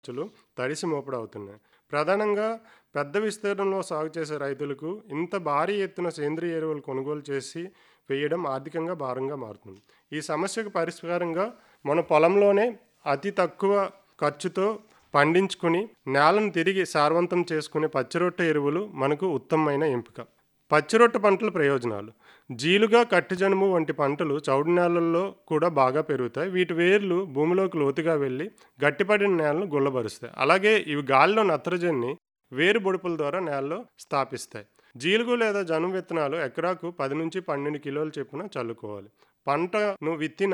ఖర్చులు తడిసి మోపుడవుతున్నాయి. ప్రధానంగా పెద్ద విస్తీర్ణంలో సాగు చేసే రైతులకు ఇంత భారీ ఎత్తున సేంద్రియ ఎరువులు కొనుగోలు చేసి వేయడం ఆర్థికంగా భారంగా మారుతుంది. ఈ సమస్యకు పరిష్కారంగా మన పొలంలోనే అతి తక్కువ ఖర్చుతో పండించుకుని నేలను తిరిగి సారవంతం చేసుకునే పచ్చిరొట్ట ఎరువులు మనకు ఉత్తమమైన ఎంపిక. పచ్చిరొట్ట పంటల ప్రయోజనాలు జీలుగా, కట్టెజనుము వంటి పంటలు చౌడు నేలల్లో కూడా బాగా పెరుగుతాయి. వీటి వేర్లు భూమిలోకి లోతుగా వెళ్లి గట్టిపడిన నేలను గుల్లబరుస్తాయి. అలాగే ఇవి గాలిలో నత్రజనిని వేరు బొడుపుల ద్వారా నేలలో స్థాపిస్తాయి. జీలుగు లేదా జనుము విత్తనాలు ఎకరాకు 10-12 కిలోల చొప్పున చల్లుకోవాలి. పంటను విత్తిన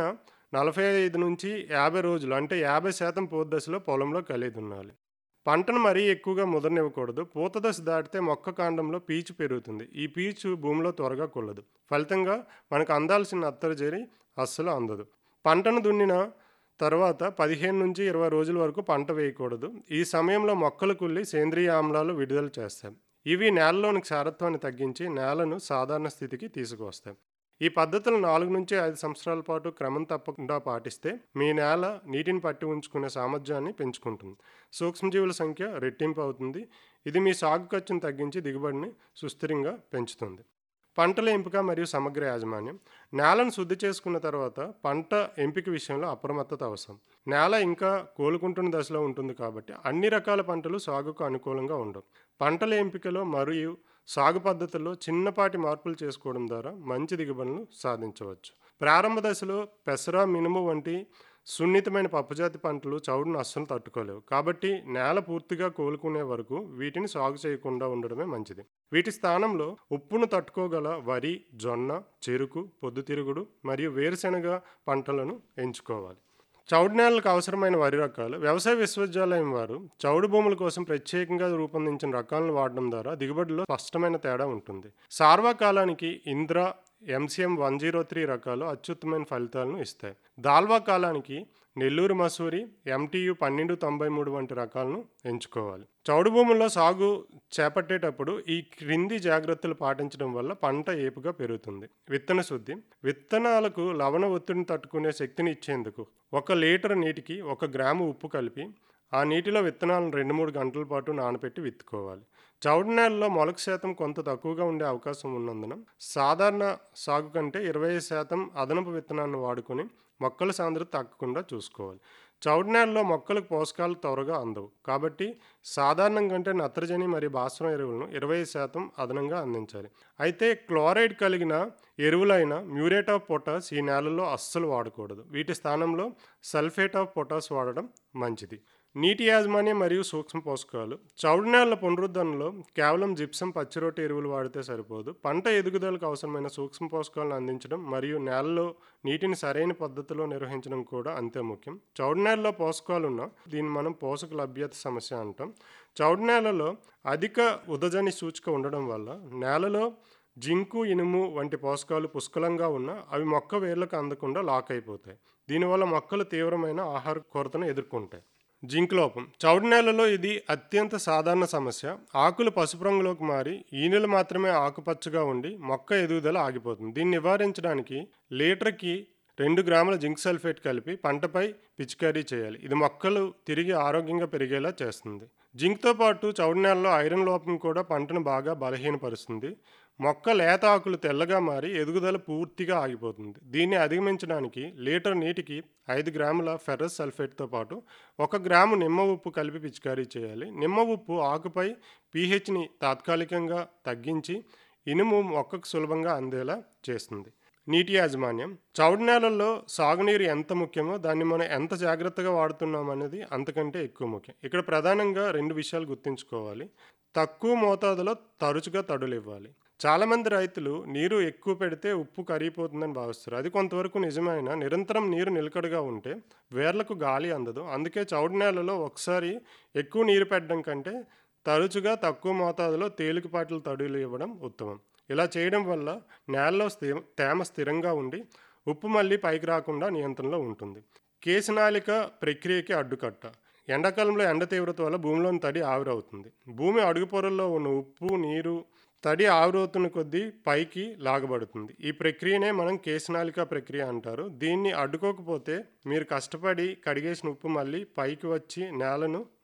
45-50 రోజులు అంటే 50% పూత దశలో పొలంలో కలిదున్నాలి. పంటను మరీ ఎక్కువగా ముదరనివ్వకూడదు. పూత దశ దాటితే మొక్క కాండంలో పీచు పెరుగుతుంది. ఈ పీచు భూమిలో త్వరగా కుల్లదు. ఫలితంగా మనకు అందాల్సిన నత్రజని అస్సలు అందదు. పంటను దున్నిన తర్వాత 15-20 రోజుల వరకు పంట వేయకూడదు. ఈ సమయంలో మొక్కలు కుళ్ళి సేంద్రియ ఆమ్లాలు విడుదల చేస్తాయి. ఇవి నేలలోని సారత్వాన్ని తగ్గించి నేలను సాధారణ స్థితికి తీసుకువస్తాయి. ఈ పద్ధతులు 4-5 సంవత్సరాల పాటు క్రమం తప్పకుండా పాటిస్తే మీ నేల నీటిని పట్టి ఉంచుకునే సామర్థ్యాన్ని పెంచుకుంటుంది. సూక్ష్మజీవుల సంఖ్య రెట్టింపు అవుతుంది. ఇది మీ సాగు ఖర్చును తగ్గించి దిగుబడిని సుస్థిరంగా పెంచుతుంది. పంటల ఎంపిక మరియు సమగ్ర యాజమాన్యం నేలను శుద్ధి చేసుకున్న తర్వాత పంట ఎంపిక విషయంలో అప్రమత్తత అవసరం. నేల ఇంకా కోలుకుంటున్న దశలో ఉంటుంది కాబట్టి అన్ని రకాల పంటలు సాగుకు అనుకూలంగా ఉండవు. పంటల ఎంపికలో మరియు సాగు పద్ధతుల్లో చిన్నపాటి మార్పులు చేసుకోవడం ద్వారా మంచి దిగుబడులను సాధించవచ్చు. ప్రారంభ దశలో పెసర, మినుము వంటి సున్నితమైన పప్పుజాతి పంటలు చౌడును అస్సలు తట్టుకోలేవు. కాబట్టి నేల పూర్తిగా కోలుకునే వరకు వీటిని సాగు చేయకుండా ఉండడమే మంచిది. వీటి స్థానంలో ఉప్పును తట్టుకోగల వరి, జొన్న, చెరకు, పొద్దుతిరుగుడు మరియు వేరుశెనగ పంటలను ఎంచుకోవాలి. చౌడు నేలలకు అవసరమైన వరి రకాలు వ్యవసాయ విశ్వవిద్యాలయం వారు చౌడు భూముల కోసం ప్రత్యేకంగా రూపొందించిన రకాలను వాడడం ద్వారా దిగుబడిలో స్పష్టమైన తేడా ఉంటుంది. సార్వా కాలానికి Indra, MCM one zero three రకాలు అత్యుత్తమమైన ఫలితాలను ఇస్తాయి. దాల్వా కాలానికి నెల్లూరు మసూరి, ఎంటీయు పన్నెండు తొంభై మూడు వంటి రకాలను ఎంచుకోవాలి. చౌడు భూముల్లో సాగు చేపట్టేటప్పుడు ఈ క్రింది జాగ్రత్తలు పాటించడం వల్ల పంట ఏపుగా పెరుగుతుంది. విత్తన శుద్ధి విత్తనాలకు లవణ ఒత్తిడిని తట్టుకునే శక్తిని ఇచ్చేందుకు ఒక లీటర్ నీటికి ఒక గ్రాము ఉప్పు కలిపి ఆ నీటిలో విత్తనాలను 2-3 గంటల పాటు నానబెట్టి విత్తుకోవాలి. చౌడు నేలలో మొలక శాతం కొంత తక్కువగా ఉండే అవకాశం ఉన్నందున సాధారణ సాగు కంటే 25% అదనపు విత్తనాన్ని వాడుకొని మొక్కల సాంద్రత తగ్గకుండా చూసుకోవాలి. చౌడు నేలలో మొక్కలకు పోషకాలు త్వరగా అందవు. కాబట్టి సాధారణం కంటే నత్రజని మరియు భాస్వరం ఎరువులను 25% అదనంగా అందించాలి. అయితే క్లోరైడ్ కలిగిన ఎరువులైన మ్యూరేట్ ఆఫ్ పొటాష్ ఈ నేలల్లో అస్సలు వాడకూడదు. వీటి స్థానంలో సల్ఫేట్ ఆఫ్ పొటాష్ వాడడం మంచిది. నీటి యాజమాన్యం మరియు సూక్ష్మ పోషకాలు చౌడు నేలల పునరుద్ధరణలో కేవలం జిప్సం, పచ్చిరొట్ట ఎరువులు వాడితే సరిపోదు. పంట ఎదుగుదలకు అవసరమైన సూక్ష్మ పోషకాలను అందించడం మరియు నేలలో నీటిని సరైన పద్ధతిలో నిర్వహించడం కూడా అంతే ముఖ్యం. చౌడు నేలలో పోషకాలున్నా దీన్ని మనం పోషక లభ్యత సమస్య అంటాం. చౌడు నేలలో అధిక ఉదజని సూచిక ఉండడం వల్ల నేలలో జింకు, ఇనుము వంటి పోషకాలు పుష్కలంగా ఉన్నా అవి మొక్క వేర్లకు అందకుండా లాక్ అయిపోతాయి. దీనివల్ల మొక్కలు తీవ్రమైన ఆహార కొరతను ఎదుర్కొంటాయి. జింక్ లోపం చౌడు నేలలో ఇది అత్యంత సాధారణ సమస్య. ఆకులు పసుపు రంగులోకి మారి ఈనెలు మాత్రమే ఆకుపచ్చగా ఉండి మొక్క ఎదుగుదల ఆగిపోతుంది. దీన్ని నివారించడానికి లీటరుకి 2 గ్రాముల జింక్ సల్ఫేట్ కలిపి పంటపై పిచికారీ చేయాలి. ఇది మొక్కలు తిరిగి ఆరోగ్యంగా పెరిగేలా చేస్తుంది. జింక్తో పాటు చౌడు నేలలో ఐరన్ లోపం కూడా పంటను బాగా బలహీనపరుస్తుంది. మొక్క లేత ఆకులు తెల్లగా మారి ఎదుగుదల పూర్తిగా ఆగిపోతుంది. దీన్ని అధిగమించడానికి లీటర్ నీటికి 5 గ్రాముల ఫెర్రస్ సల్ఫేట్తో పాటు 1 గ్రాము నిమ్మ ఉప్పు కలిపి పిచికారీ చేయాలి. నిమ్మ ఉప్పు ఆకుపై పీహెచ్ని తాత్కాలికంగా తగ్గించి ఇనుము మొక్కకు సులభంగా అందేలా చేస్తుంది. నీటి యాజమాన్యం చౌడు నేలల్లో సాగునీరు ఎంత ముఖ్యమో దాన్ని మనం ఎంత జాగ్రత్తగా వాడుతున్నామనేది అంతకంటే ఎక్కువ ముఖ్యం. ఇక్కడ ప్రధానంగా రెండు విషయాలు గుర్తుంచుకోవాలి. తక్కువ మోతాదులో తరచుగా తడులివ్వాలి. చాలామంది రైతులు నీరు ఎక్కువ పెడితే ఉప్పు కరిగిపోతుందని భావిస్తారు. అది కొంతవరకు నిజమే అయినా నిరంతరం నీరు నిలకడగా ఉంటే వేర్లకు గాలి అందదు. అందుకే చౌడు నేలలో ఒకసారి ఎక్కువ నీరు పెట్టడం కంటే తరచుగా తక్కువ మోతాదులో తేలికపాటి తడులు ఇవ్వడం ఉత్తమం. ఇలా చేయడం వల్ల నేలలో స్థి తేమ స్థిరంగా ఉండి ఉప్పు మళ్లీ పైకి రాకుండా నియంత్రణలో ఉంటుంది. కేశనాళిక ప్రక్రియకి అడ్డుకట్ట ఎండాకాలంలో ఎండ తీవ్రత వల్ల భూమిలోని తడి ఆవిరవుతుంది. భూమి అడుగు పొరల్లో ఉన్న ఉప్పు, నీరు తడి ఆవిరవుతున్న కొద్దీ పైకి లాగబడుతుంది. ఈ ప్రక్రియనే మనం కేశనాళిక ప్రక్రియ అంటారు. దీన్ని అడ్డుకోకపోతే మీరు కష్టపడి కడిగేసిన ఉప్పు మళ్లీ పైకి వచ్చి నేలను